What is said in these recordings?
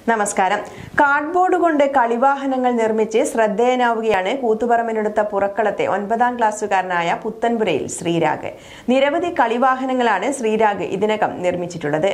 നമസ്കാരം കാർഡ്ബോർഡ് കൊണ്ട് കളിവാഹനങ്ങൾ നിർമ്മിച്ച് ശ്രദ്ധേയനാവുകയാണ് കൂത്തുപറമ്പിനടുത്ത പുറക്കളത്തെ ഒൻപതാം ക്ലാസ്സുകാരനായ പുത്തൻപുരയിൽ ശ്രീരാഗ് നിരവധി കളിവാഹനങ്ങളാണ് ശ്രീരാഗ് ഇതിനകം നിർമ്മിച്ചിട്ടുള്ളത്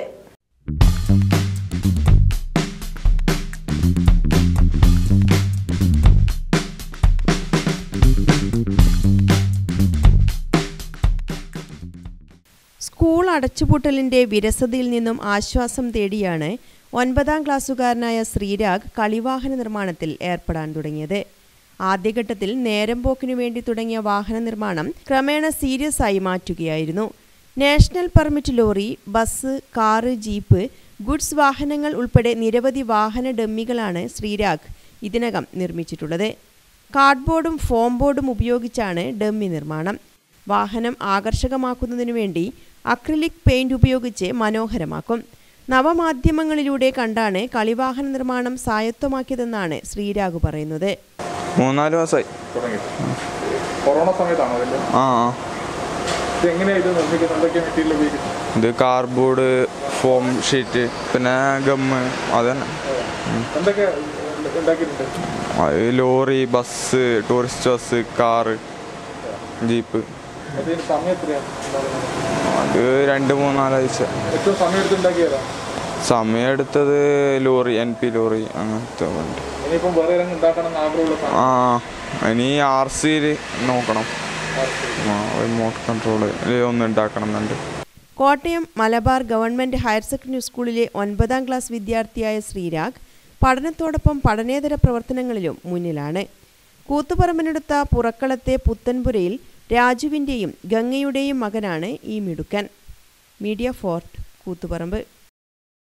സ്കൂൾ അടച്ചുപൂട്ടലിന്റെ വിരസതയിൽ നിന്നും ആശ്വാസം തേടിയാണ് ഒൻപതാം ക്ലാസ്സുകാരനായ ശ്രീരാഗ് കളിവാഹന നിർമ്മാണത്തിൽ ഏർപ്പെടാൻ തുടങ്ങിയത് ആദ്യഘട്ടത്തിൽ നേരം പോക്കിനു വേണ്ടി തുടങ്ങിയ വാഹന നിർമ്മാണം ക്രമേണ സീരിയസ് ആയി മാറ്റുകയായിരുന്നു national permit lorry bus car jeep goods വാഹനങ്ങൾ ഉൾപ്പെടെ നിരവധി വാഹന ഡമ്മികളാണ് ശ്രീരാഗ് ഇതിനകം നിർമ്മിച്ചിട്ടുള്ളത് കാർഡ്ബോർഡും ഫോം ബോർഡും ഉപയോഗിച്ചാണ് ഡമ്മി നിർമ്മാണം വാഹനം ആകർഷകമാക്കുന്നതിനു വേണ്ടി അക്രിലിക് പെയിന്റ് ഉപയോഗിച്ച് മനോഹരമാക്കും നവമാധ്യമങ്ങളിലൂടെ കണ്ടാണ് കളിവാഹന നിർമ്മാണം സ്വായത്തമാക്കിയതെന്നാണ് ശ്രീരാഗ് പറയുന്നത് മൂന്നാല് മാസമായി തുടങ്ങി കൊറോണ സമയത്താണോ അതിന്റെ ആ ആ. ഇത് എങ്ങനെയാ ഇത് നിർമ്മിക്കുന്നത് എന്തൊക്കെ മെറ്റീരിയൽ ഉപയോഗിക്കുന്നത് ഇത് കാർഡ്ബോർഡ് ഫോം ഷീറ്റ് പിന്നെ ഗമ്മ് അതന്നെ എന്തൊക്കെ ഉണ്ടാക്കിയിട്ടുണ്ട് അത് lorry bus tourist bus car jeep അതിന് സമയം എത്രയാണ് ഉണ്ടാകുന്നത്? അത് രണ്ട് മൂന്നാലാഴ്ച ഏറ്റവും സമയം എടുത്ത് ഉണ്ടാക്കിയതാ സമയം എടുത്തത് ലോറി എൻ പി ലോറി അങ്ങനത്തെ വണ്ടി ഇനിയിപ്പം വേറെ ഏതെങ്കിലും ഉണ്ടാക്കണം എന്ന് ആഗ്രഹമുള്ള സാധനം ആ ഇനി ആർ സിയിൽ നോക്കണം റിമോട്ട് കൺട്രോൾ ഒന്ന് ഉണ്ടാക്കണം എന്നുണ്ട് Kottayam Malabar government higher secondary സ്കൂളിലെ ഒൻപതാം ക്ലാസ് വിദ്യാർത്ഥിയായ ശ്രീരാഗ് പഠനത്തോടൊപ്പം പഠനേതര പ്രവർത്തനങ്ങളിലും മുന്നിലാണ് കൂത്തുപറമ്പിനടുത്ത പുറക്കളത്തെ പുത്തൻപുരയിൽ രാജുവിൻ്റെയും ഗംഗയുടെയും മകനാണ് ഈ മിടുക്കൻ മീഡിയ ഫോർട്ട് കൂത്തുപറമ്പ്